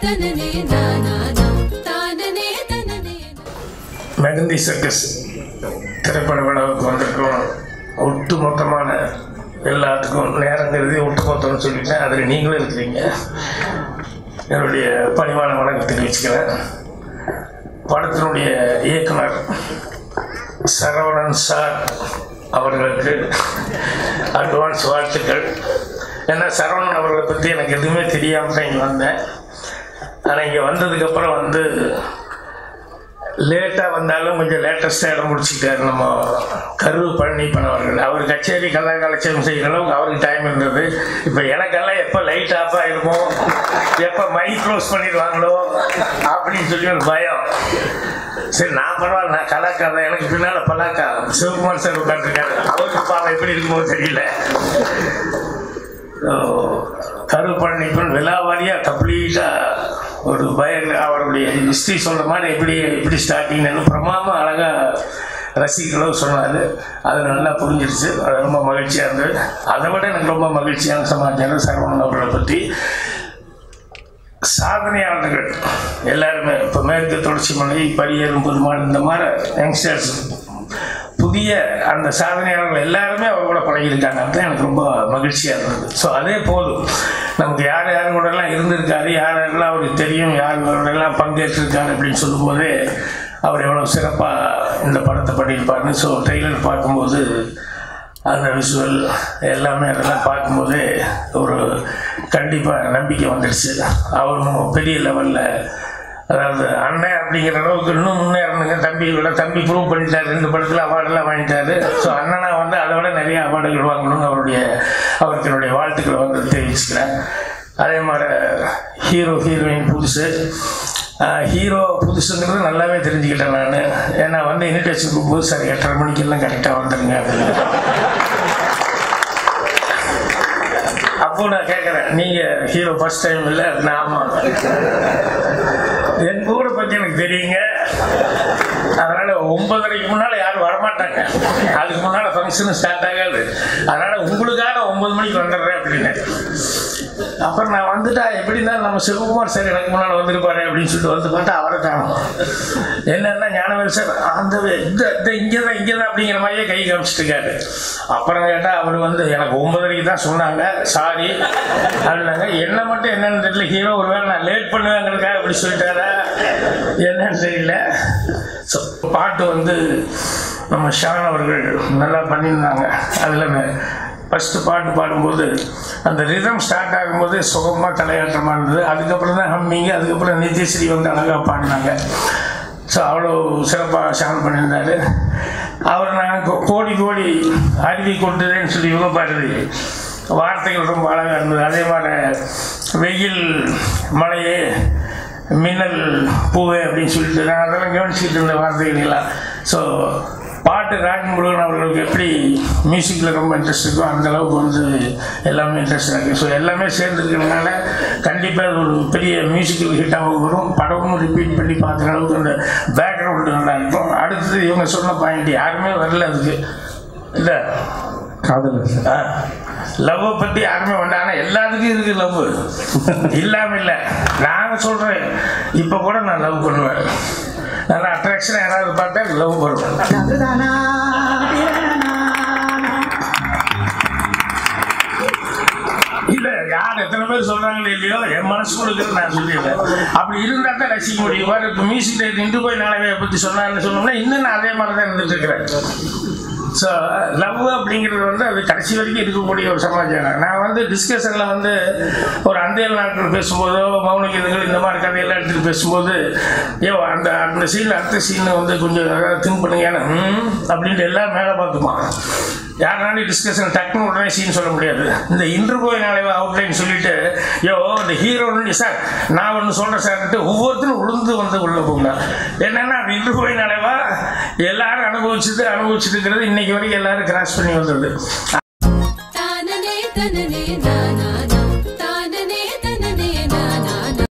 தனனே நானா தானனே தனனே மெகந்தி சர்க்கஸ் திரைப்பட விழாவுக்கு வந்திருக்கோம் ஒட்டு மொத்தமான எல்லாத்துக்கும் நேரங்கிறது ஒட்டு மொத்தம்னு சொல்லிட்டேன் அதில் நீங்களும் இருக்கிறீங்க என்னுடைய பணிவான வணக்கம் தெரிவிச்சுக்கிறேன் படத்தினுடைய இயக்குனர் சரவணன் சார் அவர்களுக்கு அட்வான்ஸ் வாழ்த்துக்கள் ஏன்னா சரவணன் அவர்களை பற்றி எனக்கு எதுவுமே தெரியாமல் தான் இங்கே வந்தேன் ஆனால் இங்கே வந்ததுக்கப்புறம் வந்து லேட்டாக வந்தாலும் கொஞ்சம் லேட்டஸ்ட்டாக இடம் முடிச்சுட்டாரு நம்ம கரு பழனிப்பன் அவர்கள் அவர் கச்சேரி கலா கலட்சியம் செய்கிற அளவுக்கு அவருக்கு டைம் இருந்தது இப்போ எனக்கெல்லாம் எப்போ லைட் ஆஃப் ஆகிருமோ எப்போ மைக் க்ளோஸ் பண்ணிடுவாங்களோ அப்படின்னு சொல்லி ஒரு பயம் சரி நான் பரவாயில்ல நான் கலாக்கார எனக்கு பின்னால் பலாக்கா சிவகுமார் சார் உட்காந்துருக்காரு அவருக்கு பாவம் எப்படி இருக்குமோ தெரியல கரு பழனிப்பன் விழாவாரியாக கம்ப்ளீட்டாக ஒரு பய அவருடைய ஹிஸ்ட்ரி சொல்கிற மாதிரி எப்படி எப்படி ஸ்டார்டிங்னு பிரமாமல் அழகாக ரசிகளோ சொன்னார் அது நல்லா புரிஞ்சிருச்சு அது ரொம்ப மகிழ்ச்சியாக இருந்தது அதை விட எனக்கு ரொம்ப மகிழ்ச்சியான சமாச்சாரம் சரவணன் அவர்களை பற்றி சாதனையாளர்கள் எல்லாருமே இப்போ மேற்கு தொடர்ச்சி மலை பரியரும் பெருமாள் இந்த மாதிரி யங்ஸ்டர்ஸ் புதிய அந்த சாதனையாளர்கள் எல்லாருமே அவர் கூட பழகியிருக்காங்க அதுதான் எனக்கு ரொம்ப மகிழ்ச்சியாக இருந்தது ஸோ அதே போதும் நமக்கு யார் யார் கூடலாம் இருந்திருக்காரு யார் யாரெல்லாம் அவருக்கு தெரியும் யார் யாரெல்லாம் பங்கேற்றிருக்காரு அப்படின்னு சொல்லும்போதே அவர் எவ்வளோ சிறப்பாக இந்த படத்தை பண்ணியிருப்பாருன்னு ஸோ ட்ரெய்லர் பார்க்கும்போது அந்த விஷுவல் எல்லாமே அதெல்லாம் பார்க்கும்போதே ஒரு கண்டிப்பாக நம்பிக்கை வந்துடுச்சு அவரும் பெரிய லெவலில் அதாவது அண்ணன் அப்படிங்கிற அளவுக்கு இன்னும் முன்னேறணுங்க தம்பி விட தம்பி ப்ரூவ் பண்ணிட்டாரு ரெண்டு படத்தில் அவார்டெல்லாம் வாங்கிட்டாரு ஸோ அண்ணனா வந்து அதை விட நிறைய அவார்டுகள் வாங்கணும்னு அவருடைய அவருக்கு என்னுடைய வாழ்த்துக்களை வந்து தெரிவிச்சுக்கிறேன் அதே மாதிரி ஹீரோ ஹீரோயின் புதுசு ஹீரோ புதுசுங்கிறது நல்லாவே தெரிஞ்சுக்கிட்டேன் நான் ஏன்னா வந்து இன்விடேஷன் கொடுக்கும்போது சார் எட்டரை மணிக்கெல்லாம் கரெக்டாக வந்துடுங்க அப்படின்னு அப்போ நான் கேட்குறேன் நீங்கள் ஹீரோ ஃபர்ஸ்ட் டைம் இல்லை நான் ஆமாம் என் ஊரை பற்றி எனக்கு தெரியுங்க அதனால் ஒன்பதரைக்கு முன்னால் யாரும் வரமாட்டாங்க அதுக்கு முன்னால் ஃபங்க்ஷன் ஸ்டார்ட் ஆகாது அதனால் உங்களுக்காக ஒன்பது மணிக்கு வந்துடுறேன் அப்படின்னு அப்புறம் நான் வந்துட்டா எப்படின்னா நம்ம சிவகுமார் சார் எனக்கு முன்னால் வந்திருப்பாரு அப்படின்னு சொல்லிட்டு வந்து பார்த்தா அவரை காணும் என்னன்னா ஞானவேல் சார் அந்த இந்த இந்த இங்கே தான் இங்கே தான் அப்படிங்கிற மாதிரியே கை காமிச்சிட்டு இருக்காரு அப்புறம் கேட்டால் அவர் வந்து எனக்கு ஒன்பதரைக்கு தான் சொன்னாங்க சாரி அப்படின்னாங்க என்ன மட்டும் என்னன்னு தெரியல ஹீரோ ஒருவேளை நான் லேட் பண்ணுவேங்கிறதுக்காக அப்படி சொல்லிட்டாரா என்னன்னு தெரியல ஸோ பாட்டு வந்து நம்ம ஷான் அவர்கள் நல்லா பண்ணியிருந்தாங்க அதில் ஃபஸ்ட்டு பாட்டு பாடும்போது அந்த ரிதம் ஸ்டார்ட் ஆகும்போது சுகமாக தலையாட்டமாக இருந்தது அதுக்கப்புறம் தான் ஹம்மிங்க அதுக்கப்புறம் நித்யஸ்ரீ வந்து அழகாக பாடினாங்க ஸோ அவ்வளோ சிறப்பாக ஷான் பண்ணியிருந்தார் அவர் நான் கோ- கோடி கோடி அருவி கொண்டுதேன்னு சொல்லி இவங்க பாடுது வார்த்தைகள் ரொம்ப அழகாக இருந்தது அதே மாதிரி வெயில் மழையே மின்னல் பூவே அப்படின்னு சொல்லிட்டு நான் அதெல்லாம் கவனிச்சுக்கிட்டு இருந்த வார்த்தைகள் எல்லாம் ஸோ பாட்டு ராஜ் முருகன் அவர்களுக்கு எப்படி மியூசிக்கில் ரொம்ப இன்ட்ரெஸ்ட் இருக்கோ அந்த அளவுக்கு வந்து எல்லாமே இன்ட்ரெஸ்டாக இருக்குது ஸோ எல்லாமே சேர்ந்துருக்கிறதுனால கண்டிப்பாக அது ஒரு பெரிய மியூசிக்கல் ஹிட்டாகவும் வரும் படமும் ரிப்பீட் பண்ணி பார்க்குற அளவுக்கு அந்த பேக்ரவுண்டு நல்லா இருக்கும் அடுத்தது இவங்க சொன்ன பாயிண்ட் யாருமே வரல அதுக்கு இல்லை காதலர் சார் லவ்வை பற்றி யாருமே வேண்டாம் ஆனால் எல்லாத்துக்கும் இருக்குது லவ் இல்லாமல் இல்லை நான் சொல்கிறேன் இப்போ கூட நான் லவ் பண்ணுவேன் நல்லா அட்ராக்ஷன் யாராவது பார்த்தா லவ் பண்ணுவேன் இல்ல யார் எத்தனை பேர் சொல்றாங்களோ இல்லையோ என் மனசுக்குள்ள நான் சொல்லிடுறேன் அப்படி இருந்தா தான் ரசிக்க முடியும் பாரு இப்போ மியூசிக் டைரக்டர் இந்து போய் நாளவே பற்றி சொன்னாருன்னு சொன்னோம்னா இன்னும் நான் அதே மாதிரி தான் இருந்துட்டு இருக்கிறேன் ஸோ லவ் அப்படிங்கிறது வந்து அது கடைசி வரைக்கும் இருக்கக்கூடிய ஒரு சமாச்சாரம் நான் வந்து டிஸ்கஷனில் வந்து ஒரு அந்தியல் நாட்கள் பேசும்போதோ மௌன கீதங்கள் இந்த மாதிரி கதையெல்லாம் எடுத்துகிட்டு பேசும்போது ஏ அந்த அந்த சீன் அடுத்த சீனை வந்து கொஞ்சம் திங்க் பண்ணுங்க ஏன்னா, ம் அப்படின்ட்டு எல்லாம் மேலே பார்த்துப்பான் யாருனாலும் டிஸ்கஷன் டக்குன்னு உடனே சீன் சொல்ல முடியாது இந்த இன்டர்வியூ நாளை அவுட்லைன் சொல்லிட்டு யோ இந்த ஹீரோ சார் நான் ஒன்று சொல்கிறேன் சார்ன்ட்டு ஒவ்வொருத்தரும் உளுந்து வந்து உள்ள போகலாம் என்னன்னா அந்த இன்டர்வியூ நாளைவா எல்லாரும் அனுபவிச்சது அனுபவிச்சுட்டு இருக்கிறது இன்னைக்கு வரைக்கும் எல்லாரும் கிராஸ் பண்ணி வந்தது தானனே தனனே நானா